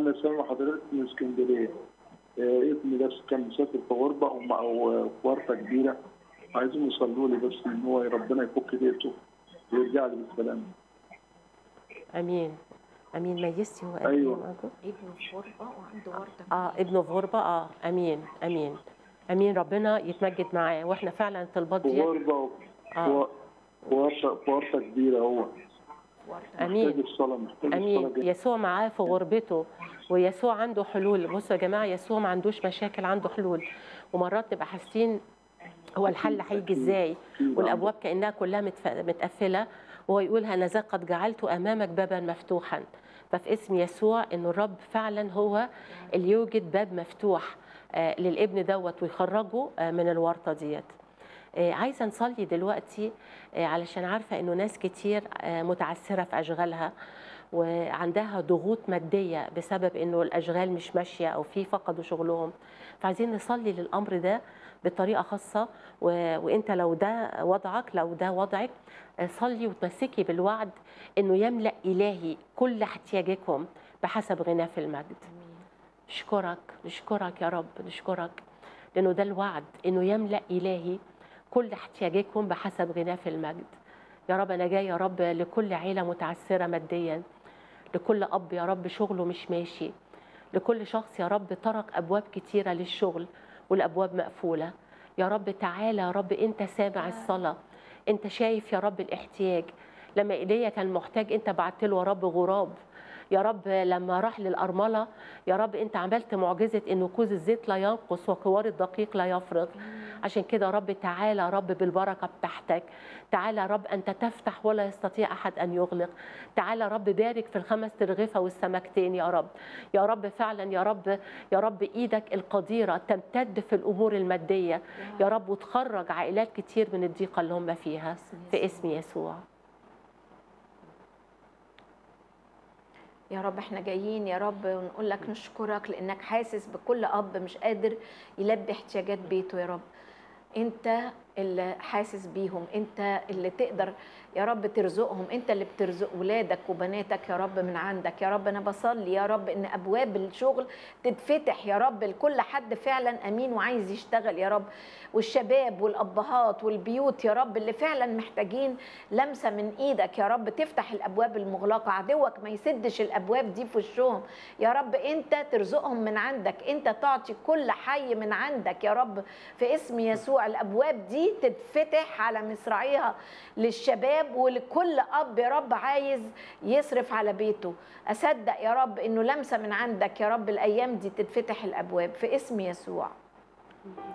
انا سامع حضرتك من اسكندريه آه، ابني بس كان مسافر في غربه ومع- وفي ورطه كبيره عايزين يصلوا لي بس ان هو ربنا يفك بيته ويرجع لي بالسلامه امين امين ميزتي هو قد أيوة. إيه موجود؟ ابنه في غربه وعنده ورطه اه ابنه في غربه اه امين امين امين ربنا يتمجد معاه واحنا فعلا الطلبات في دي غربه و- آه. و- في ورطه في ورطه كبيره هو ورطه محتاج امين الصلاه محتاج الصلاه امين جدا يسوع معاه في غربته ويسوع عنده حلول بصوا يا جماعه يسوع ما عندوش مشاكل عنده حلول ومرات نبقى حاسين هو الحل هيجي ازاي والابواب كانها كلها متف- متقفله وهو يقول هنذا قد جعلت امامك بابا مفتوحا ففي اسم يسوع انه الرب فعلا هو اللي يوجد باب مفتوح آه، للابن دوت ويخرجه آه، من الورطه ديت آه، عايزه نصلي دلوقتي آه، علشان عارفه انه ناس كتير آه، متعثره في اشغالها وعندها ضغوط ماديه بسبب انه الاشغال مش ماشيه او في فقدوا شغلهم فعايزين نصلي للامر ده بطريقه خاصه و... وانت لو ده وضعك لو ده وضعك آه، صلي وتمسكي بالوعد انه يملا الهي كل احتياجكم بحسب غناه في المجد نشكرك نشكرك يا رب نشكرك لانه ده الوعد انه يملا الهي كل احتياجكم بحسب غناه في المجد يا رب انا جاي يا رب لكل عيله متعثره ماديا لكل اب يا رب شغله مش ماشي لكل شخص يا رب طرق ابواب كتيره للشغل والابواب مقفوله يا رب تعالى يا رب انت سامع الصلاه انت شايف يا رب الاحتياج لما ايليا كان محتاج انت بعت له يا رب غراب يا رب لما راح للأرملة يا رب أنت عملت معجزة إن كوز الزيت لا ينقص وكوار الدقيق لا يفرغ عشان كده يا رب تعالى يا رب بالبركة بتاعتك تعالى يا رب أنت تفتح ولا يستطيع أحد أن يغلق تعالى يا رب بارك في الخمس ترغفة والسمكتين يا رب يا رب فعلا يا رب يا رب إيدك القديرة تمتد في الأمور المادية يا رب وتخرج عائلات كتير من الضيقة اللي هم فيها في اسم يسوع يا رب احنا جايين يا رب ونقول لك نشكرك لانك حاسس بكل اب مش قادر يلبي احتياجات بيته يا رب انت اللي حاسس بيهم انت اللي تقدر يا رب ترزقهم انت اللي بترزق ولادك وبناتك يا رب من عندك يا رب انا بصلي يا رب ان ابواب الشغل تتفتح يا رب لكل حد فعلا امين وعايز يشتغل يا رب والشباب والابهات والبيوت يا رب اللي فعلا محتاجين لمسه من ايدك يا رب تفتح الابواب المغلقه عدوك ما يسدش الابواب دي في وشهم يا رب انت ترزقهم من عندك انت تعطي كل حي من عندك يا رب في اسم يسوع الابواب دي تتفتح على مصراعيها للشباب ولكل اب يا رب عايز يصرف على بيته اصدق يا رب انه لمسه من عندك يا رب الايام دي تتفتح الابواب في اسم يسوع